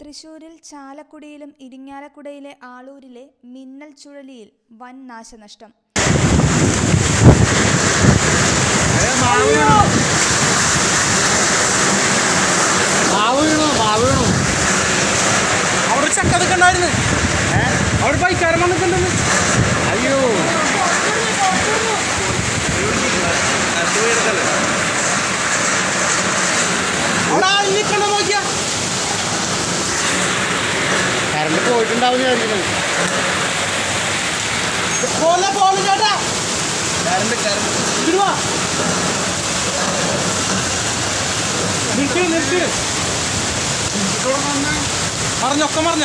തൃശൂരിൽ ചാലക്കുടിയിലും ഇരിങ്ങാലക്കുടയിലെ ആളൂരിലെ മിന്നൽ ചുഴലിയിൽ വൻ നാശനഷ്ടം മാവ് വീണു മാവ് വീണു അവിടെ ഒരു ചക്ക നിൽക്കണ്ടായിരുന്നു അവിടെ ബൈക്കാരൻ വന്നിട്ടുണ്ടെന്ന് അയ്യോ അവിടെ ആരും നിൽക്കണ്ട നോക്കിയാ കറണ്ട് പോയിട്ടുണ്ടാവും വിചാരിക്കുന്നു പോലെ പോലെ ചേട്ടാ ഇങ്ങട് വാ. നിർത്ത് നിർത്ത് മറിഞ്ഞൊക്കെ മറിഞ്ഞ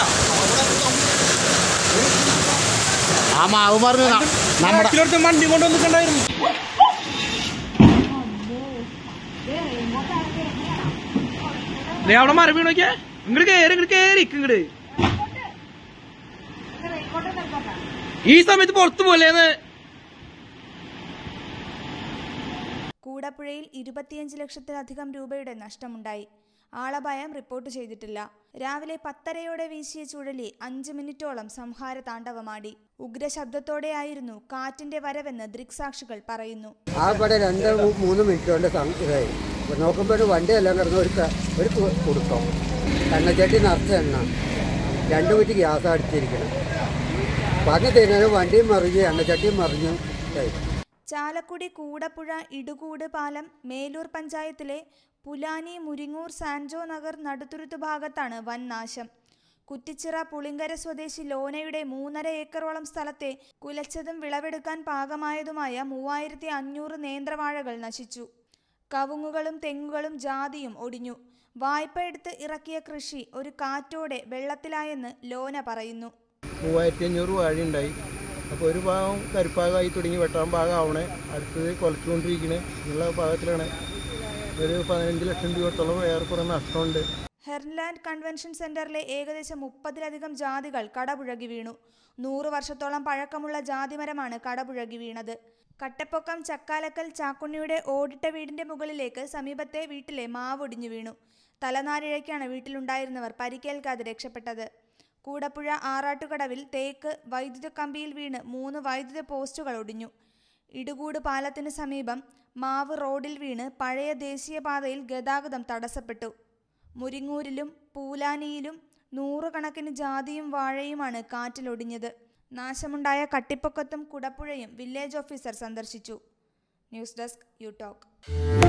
ആ മാവ് മറിഞ്ഞു ന- നമ്മുടെ ബാക്കിലൊരുത്തൻ വണ്ടി കൊണ്ട് വന്നിട്ടുണ്ടായിരുന്നു ദേ അവിടെ മരം വീണ് നോക്കിയേ ഇങ്ങോട്ട് കേറി ഇങ്ങോട്ട് കേറി ഇങ്ങോട്ട് ഈ സമയത്ത് പുറത്തു പോലേന്ന് കൂടപ്പുഴയിൽ ഇരുപത്തിയഞ്ച് ലക്ഷത്തിലധികം രൂപയുടെ നഷ്ടമുണ്ടായി ആളപായം റിപ്പോർട്ട് ചെയ്തിട്ടില്ല രാവിലെ പത്തരയോടെ വീശിയ ചുഴലി അഞ്ച് മിനിറ്റോളം സംഹാര താണ്ഡവമാടി ഉഗ്രശബ്ദത്തോടെയായിരുന്നു കാറ്റിന്റെ വരവെന്ന് ദൃക്സാക്ഷികൾ പറയുന്നു ആ പടം രണ്ട് മൂ- മൂന്ന് മിനിറ്റ് കൊണ്ട് സം- ഇതായി അപ്പോൾ നോക്കുമ്പോൾ വണ്ടിയെല്ലാം കിടന്ന് ഒരു ക- ഒരു കു- കുടുക്കം എണ്ണച്ചട്ടി നിറച്ച എണ്ണ രണ്ട് കുറ്റി ഗ്യാസ് അടിച്ചിരിക്കണം പറഞ്ഞു തരുന്നത് വണ്ടിയും മറിഞ്ഞു എണ്ണച്ചട്ടിയും മറിഞ്ഞു ഇതായി ചാലക്കുടി കൂടപ്പുഴ ഇടുകൂട് പാലം മേലൂർ പഞ്ചായത്തിലെ പുലാനി മുരിങ്ങൂർ സാൻജോ നഗർ നടുത്തുരുത്ത് ഭാഗത്താണ് വൻ നാശം കുറ്റിച്ചിറ പുളിങ്കര സ്വദേശി ലോനയുടെ മൂന്നര ഏക്കറോളം സ്ഥലത്തെ കുലച്ചതും വിളവെടുക്കാൻ പാകമായതുമായ മൂവായിരത്തി അഞ്ഞൂറ് നേന്ത്രവാഴകൾ നശിച്ചു കവുങ്ങുകളും തെങ്ങുകളും ജാതിയും ഒടിഞ്ഞു വായ്പ എടുത്ത് ഇറക്കിയ കൃഷി ഒരു കാറ്റോടെ വെള്ളത്തിലായെന്ന് ലോന പറയുന്നു മൂവായിരത്തി അഞ്ഞൂറ് വാഴയുണ്ടായി അപ്പോൾ ഒരു ഭാഗം കരിപ്പാകമായി തുടങ്ങി വെട്ടാൻ ഭാഗമാവണേ അടുത്തത് കൊലച്ചുകൊണ്ടിരിക്കണേ എന്നുള്ള ഭാഗത്തിലാണ് ഒരു പതിനഞ്ച് ലക്ഷം രൂപത്തോളം ഏറെക്കുറെ നഷ്ടമുണ്ട് ഹെർലാൻഡ് കൺവെൻഷൻ സെന്ററിലെ ഏകദേശം മുപ്പതിലധികം ജാതികൾ കടപുഴകി വീണു നൂറ് വർഷത്തോളം പഴക്കമുള്ള ജാതിമരമാണ് കടപുഴകി വീണത് കട്ടപ്പൊക്കം ചക്കാലക്കൽ ചാക്കുണ്ണിയുടെ ഓടിട്ട വീടിന്റെ മുകളിലേക്ക് സമീപത്തെ വീട്ടിലെ മാവൊടിഞ്ഞു വീണു തലനാരിഴയ്ക്കാണ് വീട്ടിലുണ്ടായിരുന്നവർ പരിക്കേൽക്കാതെ രക്ഷപ്പെട്ടത് കൂടപ്പുഴ ആറാട്ടുകടവിൽ തേക്ക് വൈദ്യുത കമ്പിയിൽ വീണ് മൂന്ന് വൈദ്യുത പോസ്റ്റുകൾ ഒടിഞ്ഞു ഇടുകൂട് പാലത്തിന് സമീപം മാവ് റോഡിൽ വീണ് പഴയ ദേശീയപാതയിൽ ഗതാഗതം തടസ്സപ്പെട്ടു മുരിങ്ങൂരിലും പൂലാനിയിലും നൂറുകണക്കിന് ജാതിയും വാഴയുമാണ് കാറ്റിലൊടിഞ്ഞത് നാശമുണ്ടായ കട്ടിപ്പൊക്കത്തും കുടപ്പുഴയും വില്ലേജ് ഓഫീസർ സന്ദർശിച്ചു ന്യൂസ് ഡെസ്ക് യു ടോക്ക്